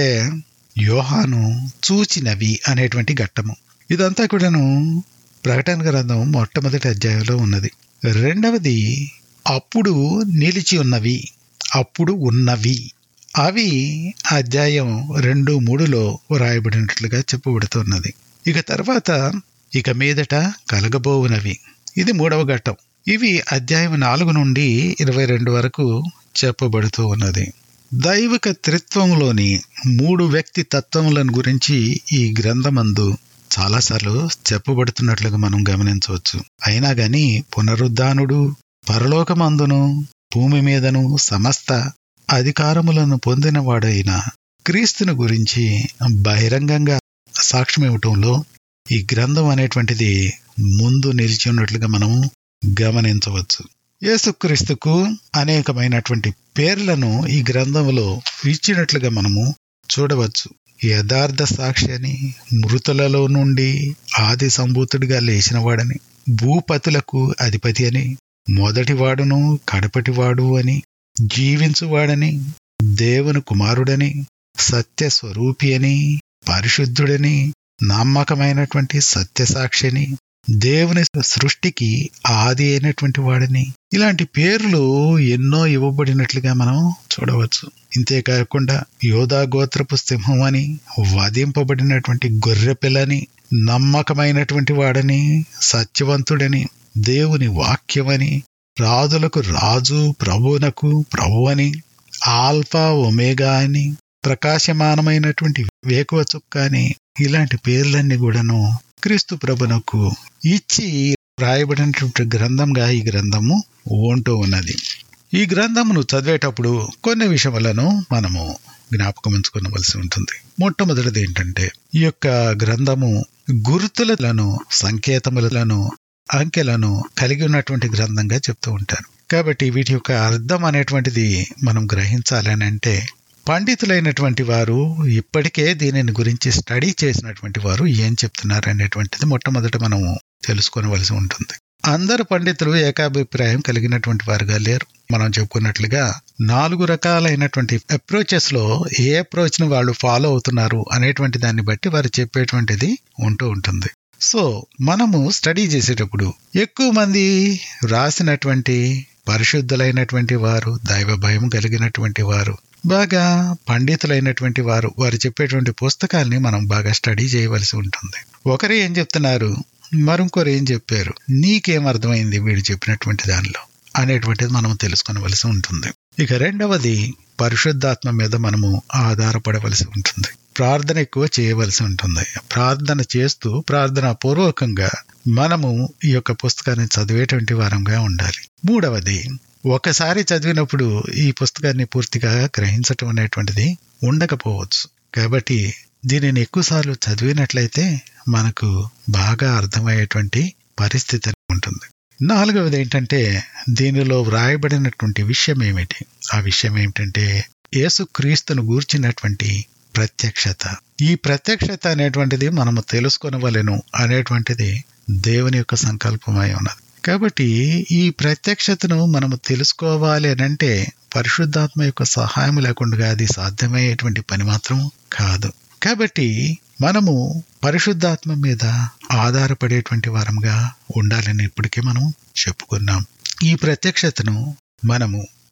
యోహాను చూచినవి అనేటువంటి ఘట్టము ఇదంతా కూడాను ప్రకటన గ్రంథం మొట్టమొదటి అధ్యాయంలో ఉన్నది రెండవది అప్పుడు నిలిచి ఉన్నవి అప్పుడు ఉన్నవి అవి అధ్యాయం రెండు మూడులో వ్రాయబడినట్లుగా చెప్పబడుతున్నది ఇక తర్వాత ఇక మీదట కలగబోవునవి ఇది మూడవ ఘట్టం ఇవి అధ్యాయం నాలుగు నుండి ఇరవై రెండు వరకు చెప్పబడుతూ ఉన్నది దైవిక త్రిత్వంలోని మూడు వ్యక్తి తత్వములను గురించి ఈ గ్రంథమందు చాలాసార్లు చెప్పబడుతున్నట్లుగా మనం గమనించవచ్చు అయినా గాని పునరుద్ధానుడు పరలోకమందును భూమి మీదను సమస్త అధికారములను పొందినవాడైన క్రీస్తుని గురించి బహిరంగంగా సాక్ష్యం ఇవ్వటంలో ఈ గ్రంథం అనేటువంటిది ముందు నిలిచి ఉన్నట్లుగా మనం గమనించవచ్చు యేసుక్రీస్తుకు అనేకమైనటువంటి పేర్లను ఈ గ్రంథంలో ఇచ్చినట్లుగా మనము చూడవచ్చు యథార్థ సాక్షి అని మృతులలో నుండి ఆది సంభూతుడిగా లేచినవాడని భూపతులకు అధిపతి అని మొదటివాడును కడపటివాడు అని జీవించువాడని దేవుని కుమారుడని సత్య స్వరూపి అని పరిశుద్ధుడని నమ్మకమైనటువంటి సత్యసాక్షిని దేవుని సృష్టికి ఆది అయినటువంటి వాడని ఇలాంటి పేర్లు ఎన్నో ఇవ్వబడినట్లుగా మనం చూడవచ్చు ఇంతేకాకుండా యోధా గోత్రపు సింహం అని వధింపబడినటువంటి గొర్రె పిల్లని నమ్మకమైనటువంటి వాడని సత్యవంతుడని దేవుని వాక్యమని రాజులకు రాజు ప్రభువునకు ప్రభు అని ఆల్ఫా ఒమేగా అని ప్రకాశమానమైనటువంటి వేకువ చుక్క అని ఇలాంటి పేర్లన్నీ కూడాను క్రీస్తు ప్రభునకు ఇచ్చి రాయబడినటువంటి గ్రంథంగా ఈ గ్రంథము ఉంటూ ఉన్నది ఈ గ్రంథమును చదివేటప్పుడు కొన్ని విషయములను మనము జ్ఞాపకం ఉంచుకోవలసి ఉంటుంది మొట్టమొదటిది ఏంటంటే ఈ యొక్క గ్రంథము గుర్తులను సంకేతములను అంకెలను కలిగి ఉన్నటువంటి గ్రంథంగా చెప్తూ ఉంటారు కాబట్టి వీటి యొక్క అర్థం అనేటువంటిది మనం గ్రహించాలి అని అంటే పండితులైనటువంటి వారు ఇప్పటికే దీనిని గురించి స్టడీ చేసినటువంటి వారు ఏం చెప్తున్నారు అనేటువంటిది మొట్టమొదట మనము తెలుసుకోవలసి ఉంటుంది అందరు పండితులు ఏకాభిప్రాయం కలిగినటువంటి వారుగా లేరు మనం చెప్పుకున్నట్లుగా నాలుగు రకాలైనటువంటి అప్రోచెస్ లో ఏ అప్రోచ్ ని వాళ్ళు ఫాలో అవుతున్నారు అనేటువంటి దాన్ని బట్టి వారు చెప్పేటువంటిది ఉంటూ ఉంటుంది సో మనము స్టడీ చేసేటప్పుడు ఎక్కువ మంది రాసినటువంటి పరిశుద్ధులైనటువంటి వారు దైవ భయం కలిగినటువంటి వారు బాగా పండితులైనటువంటి వారు వారు చెప్పేటువంటి పుస్తకాల్ని మనం బాగా స్టడీ చేయవలసి ఉంటుంది ఒకరు ఏం చెప్తున్నారు మరొకరు ఏం చెప్పారు నీకేం అర్థమైంది వీడు చెప్పినటువంటి దానిలో అనేటువంటిది మనం తెలుసుకోవలసి ఉంటుంది ఇక రెండవది పరిశుద్ధాత్మ మీద మనము ఆధారపడవలసి ఉంటుంది ప్రార్థన ఎక్కువ చేయవలసి ఉంటుంది ప్రార్థన చేస్తూ ప్రార్థన పూర్వకంగా మనము ఈ యొక్క పుస్తకాన్ని చదివేటువంటి వారంగా ఉండాలి మూడవది ఒకసారి చదివినప్పుడు ఈ పుస్తకాన్ని పూర్తిగా గ్రహించటం అనేటువంటిది ఉండకపోవచ్చు కాబట్టి దీనిని ఎక్కువసార్లు చదివినట్లయితే మనకు బాగా అర్థమయ్యేటువంటి పరిస్థితి ఉంటుంది నాలుగవది ఏంటంటే దీనిలో వ్రాయబడినటువంటి విషయం ఏమిటి ఆ విషయం ఏమిటంటే యేసుక్రీస్తును గూర్చినటువంటి ప్రత్యక్షత ఈ ప్రత్యక్షత అనేటువంటిది మనము తెలుసుకొనవలెను అనేటువంటిది దేవుని యొక్క సంకల్పమై ఉన్నది కాబట్టి ఈ ప్రత్యక్షతను మనము తెలుసుకోవాలి అని అంటే పరిశుద్ధాత్మ యొక్క సహాయం లేకుండా అది సాధ్యమయ్యేటువంటి పని మాత్రం కాదు కాబట్టి మనము పరిశుద్ధాత్మ మీద ఆధారపడేటువంటి వారంగా ఉండాలని ఇప్పటికే మనం చెప్పుకున్నాం ఈ ప్రత్యక్షతను మనము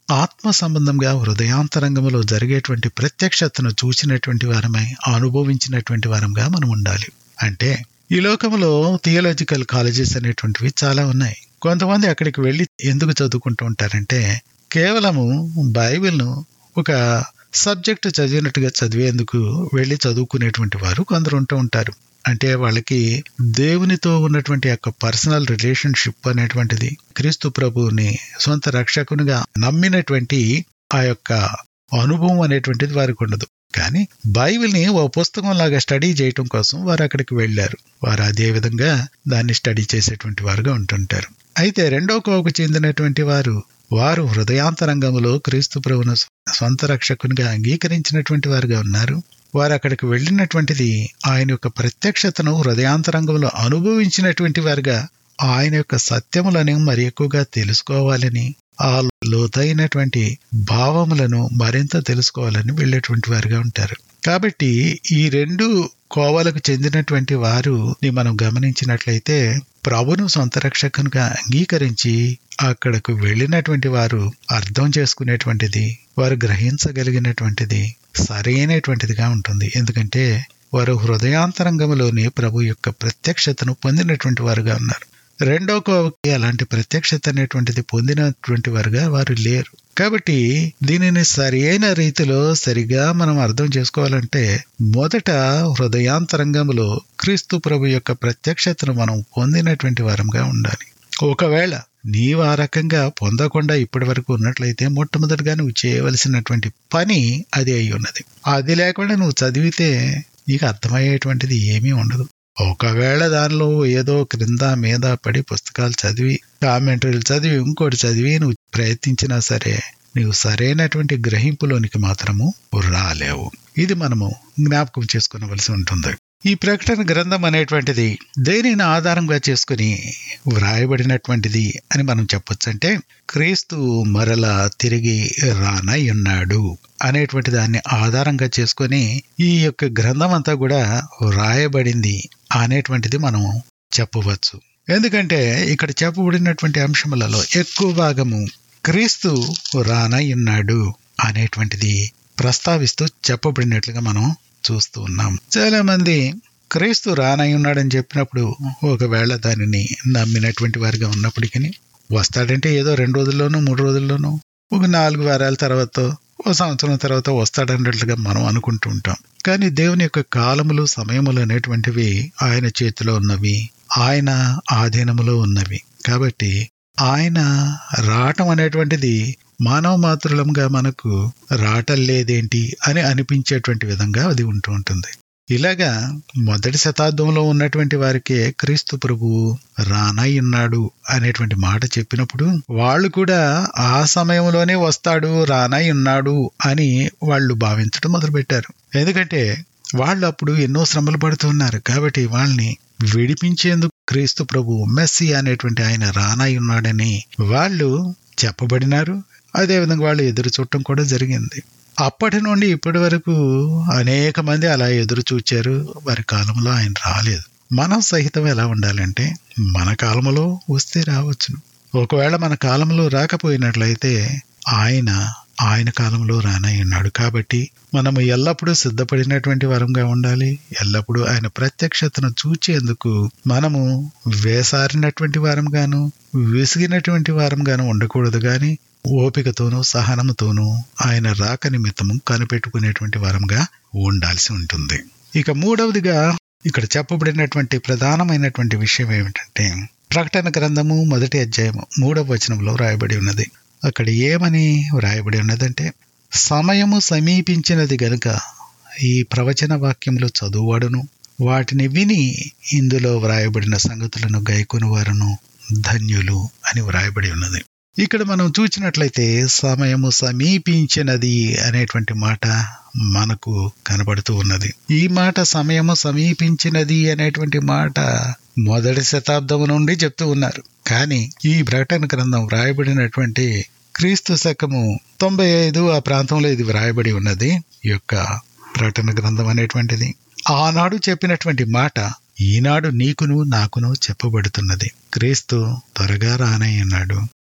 ఆత్మ సంబంధంగా హృదయాంతరంగంలో జరిగేటువంటి ప్రత్యక్షతను చూసినటువంటి వారమై అనుభవించినటువంటి వారంగా మనం ఉండాలి అంటే ఈ లోకంలో థియోలాజికల్ కాలేజెస్ అనేటువంటివి చాలా ఉన్నాయి కొంతమంది అక్కడికి వెళ్ళి ఎందుకు చదువుకుంటూ ఉంటారంటే కేవలము బైబిల్ను ఒక సబ్జెక్టు చదివినట్టుగా చదివేందుకు వెళ్ళి చదువుకునేటువంటి వారు కొందరు ఉంటూ ఉంటారు అంటే వాళ్ళకి దేవునితో ఉన్నటువంటి యొక్క పర్సనల్ రిలేషన్షిప్ అనేటువంటిది క్రీస్తు ప్రభువుని సొంత రక్షకునిగా నమ్మినటువంటి ఆ యొక్క అనుభవం అనేటువంటిది వారికి ఉండదు కానీ బైబిల్ని ఓ పుస్తకం లాగా స్టడీ చేయటం కోసం వారు అక్కడికి వెళ్ళారు వారు అదే విధంగా దాన్ని స్టడీ చేసేటువంటి వారుగా ఉంటుంటారు అయితే రెండో కోవకు చెందినటువంటి వారు వారు హృదయాంతరంగంలో క్రీస్తు ప్రభును సొంత రక్షకునిగా అంగీకరించినటువంటి వారుగా ఉన్నారు వారు అక్కడికి వెళ్ళినటువంటిది ఆయన యొక్క ప్రత్యక్షతను హృదయాంతరంగంలో అనుభవించినటువంటి వారుగా ఆయన యొక్క సత్యములను మరి ఎక్కువగా తెలుసుకోవాలని ఆ లోతైనటువంటి భావములను మరింత తెలుసుకోవాలని వెళ్ళేటువంటి వారుగా ఉంటారు కాబట్టి ఈ రెండు కోవలకు చెందినటువంటి వారు మనం గమనించినట్లయితే ప్రభును సొంత రక్షకునిగా అంగీకరించి అక్కడకు వెళ్ళినటువంటి వారు అర్థం చేసుకునేటువంటిది వారు గ్రహించగలిగినటువంటిది సరైనటువంటిదిగా ఉంటుంది ఎందుకంటే వారు హృదయాంతరంగంలోనే ప్రభు యొక్క ప్రత్యక్షతను పొందినటువంటి వారుగా ఉన్నారు రెండో కోవకి అలాంటి ప్రత్యక్షత అనేటువంటిది పొందినటువంటి వారుగా వారు లేరు కాబట్టి దీనిని సరి అయిన రీతిలో సరిగా మనం అర్థం చేసుకోవాలంటే మొదట హృదయాంతరంగంలో క్రీస్తు ప్రభు యొక్క ప్రత్యక్షతను మనం పొందినటువంటి వారంగా ఉండాలి ఒకవేళ నీవు ఆ రకంగా పొందకుండా ఇప్పటి వరకు ఉన్నట్లయితే మొట్టమొదటిగా నువ్వు చేయవలసినటువంటి పని అది అయి ఉన్నది అది లేకుండా నువ్వు చదివితే నీకు అర్థమయ్యేటువంటిది ఏమీ ఉండదు ఒకవేళ దానిలో ఏదో క్రింద మీద పడి పుస్తకాలు చదివి కామెంటరీలు చదివి ఇంకోటి చదివి నువ్వు ప్రయత్నించినా సరే నీవు సరైనటువంటి గ్రహింపులోనికి మాత్రము రాలేవు ఇది మనము జ్ఞాపకం చేసుకునవలసి ఉంటుంది ఈ ప్రకటన గ్రంథం అనేటువంటిది దేనిని ఆధారంగా చేసుకుని వ్రాయబడినటువంటిది అని మనం చెప్పొచ్చు అంటే క్రీస్తు మరల తిరిగి రానై ఉన్నాడు అనేటువంటి దాన్ని ఆధారంగా చేసుకొని ఈ యొక్క గ్రంథం అంతా కూడా వ్రాయబడింది అనేటువంటిది మనం చెప్పవచ్చు ఎందుకంటే ఇక్కడ చెప్పబడినటువంటి అంశములలో ఎక్కువ భాగము క్రీస్తు రానై ఉన్నాడు అనేటువంటిది ప్రస్తావిస్తూ చెప్పబడినట్లుగా మనం చూస్తూ ఉన్నాం చాలా మంది క్రీస్తు రానై ఉన్నాడని చెప్పినప్పుడు ఒకవేళ దానిని నమ్మినటువంటి వారిగా ఉన్నప్పటికీ వస్తాడంటే ఏదో రెండు రోజుల్లోనూ మూడు రోజుల్లోనూ ఒక నాలుగు వారాల తర్వాత ఓ సంవత్సరం తర్వాత వస్తాడన్నట్లుగా మనం అనుకుంటూ ఉంటాం కానీ దేవుని యొక్క కాలములు సమయములు అనేటువంటివి ఆయన చేతిలో ఉన్నవి ఆయన ఆధీనములో ఉన్నవి కాబట్టి ఆయన రావటం అనేటువంటిది మానవ మాతృలంగా మనకు రావటం లేదేంటి అని అనిపించేటువంటి విధంగా అది ఉంటూ ఉంటుంది ఇలాగా మొదటి శతాబ్దంలో ఉన్నటువంటి వారికే క్రీస్తు ప్రభు రానై ఉన్నాడు అనేటువంటి మాట చెప్పినప్పుడు వాళ్ళు కూడా ఆ సమయంలోనే వస్తాడు రానై ఉన్నాడు అని వాళ్ళు భావించడం మొదలుపెట్టారు ఎందుకంటే వాళ్ళు అప్పుడు ఎన్నో శ్రమలు పడుతున్నారు కాబట్టి వాళ్ళని విడిపించేందుకు క్రీస్తు ప్రభు మెస్సి అనేటువంటి ఆయన రానై ఉన్నాడని వాళ్ళు చెప్పబడినారు అదేవిధంగా వాళ్ళు ఎదురు చూడటం కూడా జరిగింది అప్పటి నుండి ఇప్పటి వరకు అనేక మంది అలా ఎదురు చూచారు వారి కాలంలో ఆయన రాలేదు మనం సహితం ఎలా ఉండాలంటే మన కాలంలో వస్తే రావచ్చును ఒకవేళ మన కాలంలో రాకపోయినట్లయితే ఆయన ఆయన కాలంలో రానై ఉన్నాడు కాబట్టి మనము ఎల్లప్పుడూ సిద్ధపడినటువంటి వరంగా ఉండాలి ఎల్లప్పుడూ ఆయన ప్రత్యక్షతను చూచేందుకు మనము వేసారినటువంటి వారంగాను విసిగినటువంటి వారంగాను ఉండకూడదు గాని ఓపికతోనూ సహనముతోనూ ఆయన రాక నిమిత్తము కనిపెట్టుకునేటువంటి వారంగా ఉండాల్సి ఉంటుంది ఇక మూడవదిగా ఇక్కడ చెప్పబడినటువంటి ప్రధానమైనటువంటి విషయం ఏమిటంటే ప్రకటన గ్రంథము మొదటి అధ్యాయము మూడవ వచనంలో రాయబడి ఉన్నది అక్కడ ఏమని వ్రాయబడి ఉన్నదంటే సమయము సమీపించినది గనుక ఈ ప్రవచన వాక్యములు చదువువాడును వాటిని విని ఇందులో వ్రాయబడిన సంగతులను గైకొని వారును ధన్యులు అని వ్రాయబడి ఉన్నది ఇక్కడ మనం చూసినట్లయితే సమయము సమీపించినది అనేటువంటి మాట మనకు కనబడుతూ ఉన్నది ఈ మాట సమయము సమీపించినది అనేటువంటి మాట మొదటి శతాబ్దం నుండి చెప్తూ ఉన్నారు కానీ ఈ ప్రకటన గ్రంథం వ్రాయబడినటువంటి క్రీస్తు శకము తొంభై ఐదు ఆ ప్రాంతంలో ఇది వ్రాయబడి ఉన్నది ఈ యొక్క ప్రకటన గ్రంథం అనేటువంటిది ఆనాడు చెప్పినటువంటి మాట ఈనాడు నీకును నాకును చెప్పబడుతున్నది క్రీస్తు త్వరగా రానయ్యన్నాడు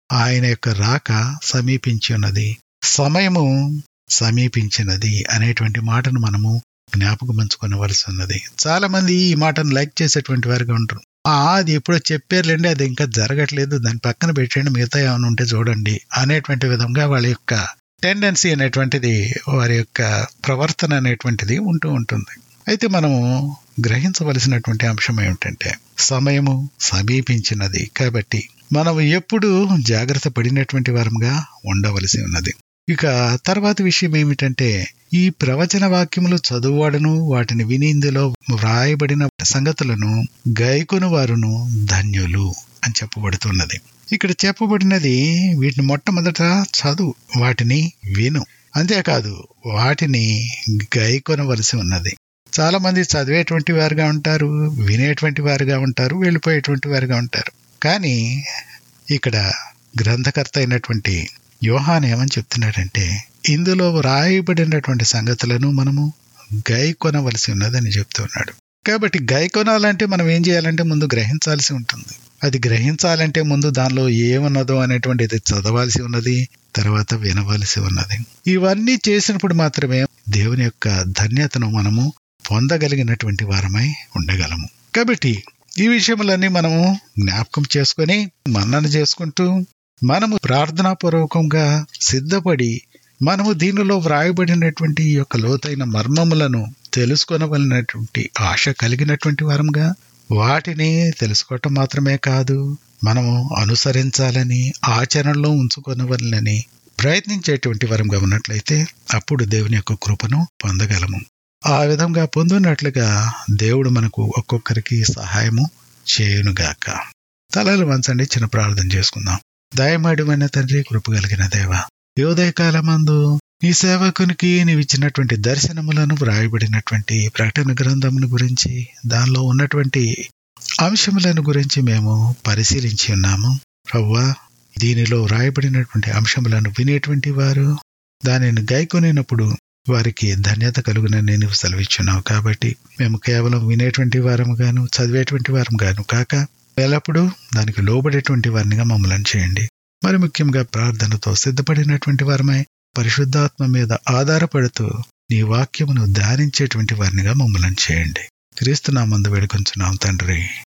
ఆయన యొక్క రాక సమీపించి ఉన్నది సమయము సమీపించినది అనేటువంటి మాటను మనము జ్ఞాపకం ఉంచుకోవలసి ఉన్నది చాలా మంది ఈ మాటను లైక్ చేసేటువంటి వారిగా ఉంటారు ఆ అది ఎప్పుడో చెప్పారులేండి అది ఇంకా జరగట్లేదు దాని పక్కన పెట్టండి మిగతా ఏమైనా ఉంటే చూడండి అనేటువంటి విధంగా వాళ్ళ యొక్క టెండెన్సీ అనేటువంటిది వారి యొక్క ప్రవర్తన అనేటువంటిది ఉంటూ ఉంటుంది అయితే మనము గ్రహించవలసినటువంటి అంశం ఏమిటంటే సమయము సమీపించినది కాబట్టి మనం ఎప్పుడు జాగ్రత్త పడినటువంటి వారంగా ఉండవలసి ఉన్నది ఇక తర్వాత విషయం ఏమిటంటే ఈ ప్రవచన వాక్యములు చదువువాడును వాటిని విని ఇందులో వ్రాయబడిన సంగతులను గైకొను వారును ధన్యులు అని చెప్పబడుతున్నది ఇక్కడ చెప్పబడినది వీటిని మొట్టమొదట చదువు వాటిని విను అంతేకాదు వాటిని గైకొనవలసి ఉన్నది చాలా మంది చదివేటువంటి వారుగా ఉంటారు వినేటువంటి వారుగా ఉంటారు వెళ్ళిపోయేటువంటి వారుగా ఉంటారు కానీ ఇక్కడ గ్రంథకర్త అయినటువంటి యోహాన్ ఏమని చెప్తున్నాడంటే ఇందులో వ్రాయబడినటువంటి సంగతులను మనము గై కొనవలసి ఉన్నదని చెప్తున్నాడు కాబట్టి గై కొనాలంటే మనం ఏం చేయాలంటే ముందు గ్రహించాల్సి ఉంటుంది అది గ్రహించాలంటే ముందు దానిలో ఏమున్నదో అనేటువంటిది చదవాల్సి ఉన్నది తర్వాత వినవలసి ఉన్నది ఇవన్నీ చేసినప్పుడు మాత్రమే దేవుని యొక్క ధన్యతను మనము పొందగలిగినటువంటి వారమై ఉండగలము కాబట్టి ఈ విషయములన్నీ మనము జ్ఞాపకం చేసుకొని మన్నన చేసుకుంటూ మనము ప్రార్థనాపూర్వకంగా సిద్ధపడి మనము దీనిలో వ్రాయబడినటువంటి ఈ యొక్క లోతైన మర్మములను తెలుసుకొనవలనటువంటి ఆశ కలిగినటువంటి వారంగా వాటిని తెలుసుకోవటం మాత్రమే కాదు మనము అనుసరించాలని ఆచరణలో ఉంచుకొనవలనని ప్రయత్నించేటువంటి వరంగా ఉన్నట్లయితే అప్పుడు దేవుని యొక్క కృపను పొందగలము ఆ విధంగా పొందున్నట్లుగా దేవుడు మనకు ఒక్కొక్కరికి సహాయము చేయునుగాక తలలు వంచండి చిన్న ప్రార్థన చేసుకుందాం దయమడిమైన తండ్రి కృప కలిగిన దేవ యోదయకాలమందు నీ సేవకునికి నీవిచ్చినటువంటి దర్శనములను వ్రాయబడినటువంటి ప్రకటన గ్రంథమును గురించి దానిలో ఉన్నటువంటి అంశములను గురించి మేము పరిశీలించి ఉన్నాము ప్రవ్వా దీనిలో వ్రాయబడినటువంటి అంశములను వినేటువంటి వారు దానిని గైకొనినప్పుడు వారికి ధన్యత కలుగునని నీవు సెలవిచ్చున్నావు కాబట్టి మేము కేవలం వినేటువంటి వారం గాను చదివేటువంటి వారం గాను కాక ఎల్లప్పుడూ దానికి లోబడేటువంటి వారినిగా మమ్మల్ని చేయండి మరి ముఖ్యంగా ప్రార్థనతో సిద్ధపడినటువంటి వారమై పరిశుద్ధాత్మ మీద ఆధారపడుతూ నీ వాక్యమును ధ్యానించేటువంటి వారినిగా మమ్మల్ని చేయండి క్రీస్తు నామందు వేడుకొంచున్నాం తండ్రి